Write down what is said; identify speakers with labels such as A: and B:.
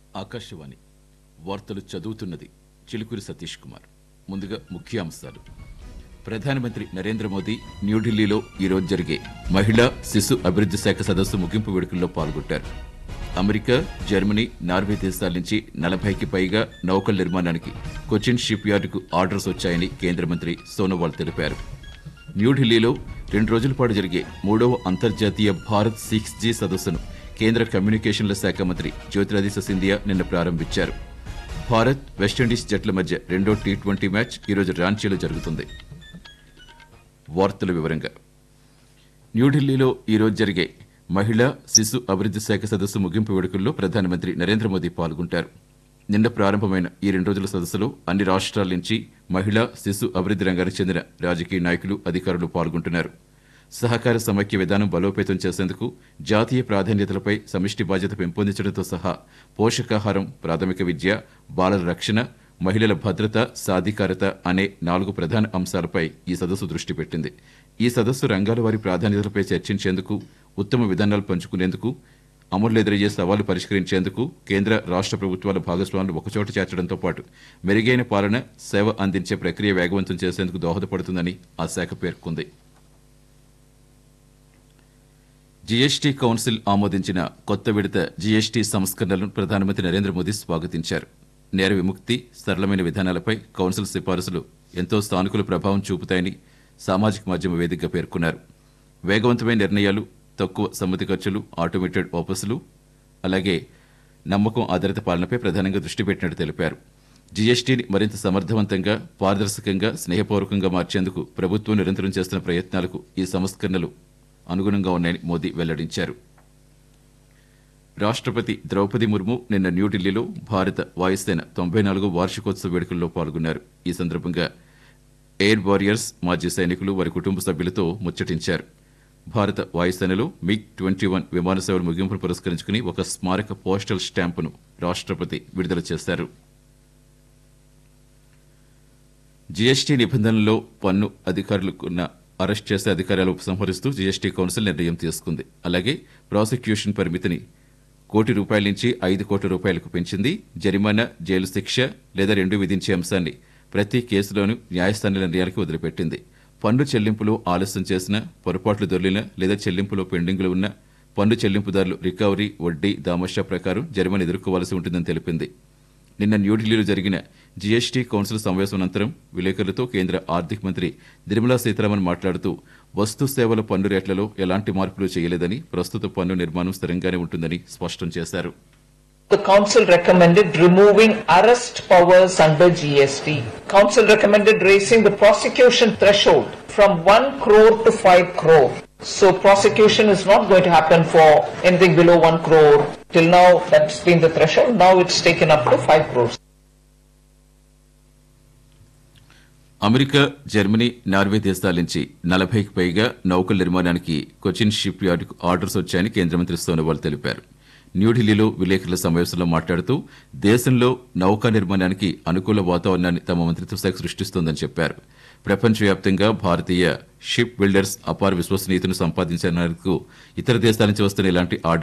A: ఆకాశవాణి వార్తలు చదువుతున్నది చిలుకూరి సతీష్ కుమార్ ముందుగా ముఖ్యాంశాలు ప్రధానమంత్రి నరేంద్ర మోదీ న్యూఢిల్లీలో ఈరోజు జరిగే మహిళా శిశు అభివృద్ధి శాఖ సదస్సు ముగింపు వేడుకల్లో పాల్గొంటారు అమెరికా జర్మనీ నార్వే దేశాల నుంచి నలభైకి పైగా నౌకల నిర్మాణానికి కొచ్చిన్ షిప్ యార్డుకు ఆర్డర్స్ వచ్చాయని కేంద్ర మంత్రి సోనోవాల్ తెలిపారు న్యూఢిల్లీలో రెండు రోజుల పాటు జరిగే మూడవ అంతర్జాతీయ భారత్ సిక్స్ జీ సదస్సును కేంద్ర కమ్యూనికేషన్ల శాఖ మంత్రి జ్యోతిరాదిత్య సింధియా నిన్న ప్రారంభించారు భారత్ వెస్టిండీస్ జట్ల మధ్య రెండో టీ ట్వంటీ మ్యాచ్ ఈరోజు రాంచీలో జరుగుతుంది వార్తల వివరంగా న్యూఢిల్లీలో ఈరోజు జరిగే మహిళా శిశు అభివృద్ధి శాఖ సదస్సు ముగింపు వేడుకల్లో ప్రధానమంత్రి నరేంద్ర మోదీ పాల్గొంటారు నిన్న ప్రారంభమైన ఈ రెండు రోజుల సదస్సులో అన్ని రాష్ట్రాల నుంచి మహిళా శిశు అభివృద్ధి రంగానికి చెందిన రాజకీయ నాయకులు అధికారులు పాల్గొంటున్నారు సహకార సమైక్య విధానం బలోపేతం చేసేందుకు జాతీయ ప్రాధాన్యతలపై సమిష్టి బాధ్యత పెంపొందించడంతో సహా పోషకాహారం ప్రాథమిక విద్య బాలల రక్షణ మహిళల భద్రత సాధికారత అనే నాలుగు ప్రధాన అంశాలపై ఈ సదస్సు దృష్టి పెట్టింది ఈ సదస్సు రంగాల వారి ప్రాధాన్యతలపై చర్చించేందుకు ఉత్తమ విధానాలు పంచుకునేందుకు అమలు ఎదురయ్యే సవాళ్లు పరిష్కరించేందుకు కేంద్ర రాష్ట్ర ప్రభుత్వాల భాగస్వాములు ఒకచోట చేర్చడంతో పాటు మెరుగైన పాలన సేవ అందించే ప్రక్రియ వేగవంతం చేసేందుకు దోహదపడుతుందని ఆ శాఖ పేర్కొంది జీఎస్టీ కౌన్సిల్ ఆమోదించిన కొత్త విడత జీఎస్టీ సంస్కరణలను ప్రధానమంత్రి నరేంద్ర మోదీ స్వాగతించారు నేర విముక్తి సరళమైన విధానాలపై కౌన్సిల్ సిఫారసులు ఎంతో సానుకూల ప్రభావం చూపుతాయని సామాజిక మాధ్యమ వేదికగా పేర్కొన్నారు వేగవంతమైన నిర్ణయాలు తక్కువ సమ్మతి ఖర్చులు ఆటోమేటెడ్ వాపసులు అలాగే నమ్మకం ఆధారిత పాలనపై ప్రధానంగా దృష్టి పెట్టినట్టు తెలిపారు జీఎస్టీని మరింత సమర్థవంతంగా పారదర్శకంగా స్నేహపూర్వకంగా మార్చేందుకు ప్రభుత్వం నిరంతరం చేస్తున్న ప్రయత్నాలకు ఈ సంస్కరణలు అనుగుణంగా ఉన్నాయని మోదీ వెల్లడించారు రాష్ట్రపతి ద్రౌపది ముర్ము నిన్న న్యూఢిల్లీలో భారత వాయుసేన తొంభై నాలుగో వార్షికోత్సవ వేడుకల్లో పాల్గొన్నారు ఈ సందర్భంగా ఎయిర్ వారియర్స్ మాజీ సైనికులు వారి కుటుంబ సభ్యులతో ముచ్చటించారు భారత వాయుసేనలో మిగ్ ట్వంటీ వన్ విమాన సేవల ముగింపును పురస్కరించుకుని ఒక స్మారక పోస్టల్ స్టాంపును రాష్ట్రపతి విడుదల చేశారు జీఎస్టీ నిబంధనల్లో పన్ను అధికారులకున్న అరెస్ట్ చేసే అధికారాలు ఉపసంహరిస్తూ జీఎస్టీ కౌన్సిల్ నిర్ణయం తీసుకుంది అలాగే ప్రాసిక్యూషన్ పరిమితిని కోటి రూపాయల నుంచి ఐదు కోట్ల రూపాయలకు పెంచింది జరిమానా జైలు శిక్ష లేదా రెండు విధించే అంశాన్ని ప్రతి కేసులోనూ న్యాయస్థానాల నిర్ణయాలకు వదిలిపెట్టింది పన్ను చెల్లింపులో ఆలస్యం చేసిన పొరపాట్లు దొర్లిన లేదా చెల్లింపులో పెండింగ్లు ఉన్న పన్ను చెల్లింపుదారులు రికవరీ వడ్డీ దామషా ప్రకారం జరిమానా ఎదుర్కోవాల్సి ఉంటుందని తెలిపింది నిన్న న్యూఢిల్లీలో జరిగిన జీఎస్టీ కౌన్సిల్ సమావేశం అనంతరం విలేకరులతో కేంద్ర ఆర్థిక మంత్రి నిర్మలా సీతారామన్ మాట్లాడుతూ వస్తు సేవల పన్ను రేట్లలో ఎలాంటి మార్పులు చేయలేదని ప్రస్తుత పన్ను నిర్మాణం స్థిరంగానే ఉంటుందని స్పష్టం చేశారు
B: The Council recommended removing arrest powers under GST. Council recommended raising the prosecution threshold from 1 crore to 5 crore. So prosecution is not going to happen for anything below 1 crore. Till now that's been the threshold. Now it's taken up to 5 crores.
A: America Germany Norway దేశాల నుంచి నలభైకి పైగా నౌకల నిర్మాణానికి Cochin ship యార్డుకు orders వచ్చాయని కేంద్ర మంత్రి సోనోవాల్ తెలిపారు న్యూఢిల్లీలో విలేకరుల సమావేశంలో మాట్లాడుతూ దేశంలో నౌకా నిర్మాణానికి అనుకూల వాతావరణాన్ని తమ మంత్రిత్వ శాఖ సృష్టిస్తోందని చెప్పారు ప్రపంచవ్యాప్తంగా భారతీయ షిప్ బిల్డర్స్ అపార విశ్వసనీయతను సంపాదించేందుకు ఇతర దేశాల నుంచి వస్తున్న ఇలాంటి ఆర్డర్